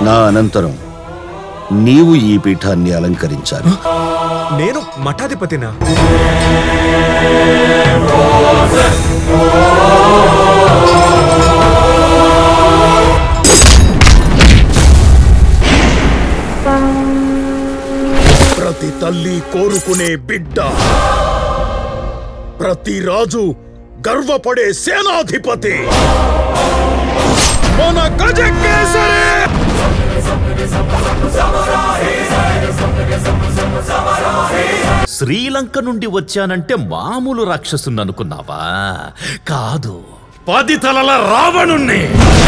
నా అనంతరం నీవు ఈ పీఠాన్ని అలంకరించాలి నేను మఠాధిపతినా ప్రతి తల్లి కోరుకునే బిడ్డ ప్రతి రాజు గర్వపడే సేనాధిపతి మన గజకేసరి శ్రీలంక నుండి వచ్చానంటే మామూలు రాక్షసుని అనుకున్నావా కాదు పది తలల రావణుణ్ణి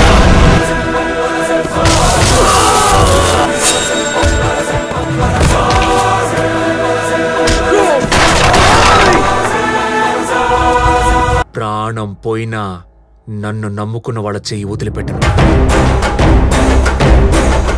ప్రాణం పోయినా నన్ను నమ్ముకున్న వాళ్ళ చెయ్యి వదిలిపెట్టను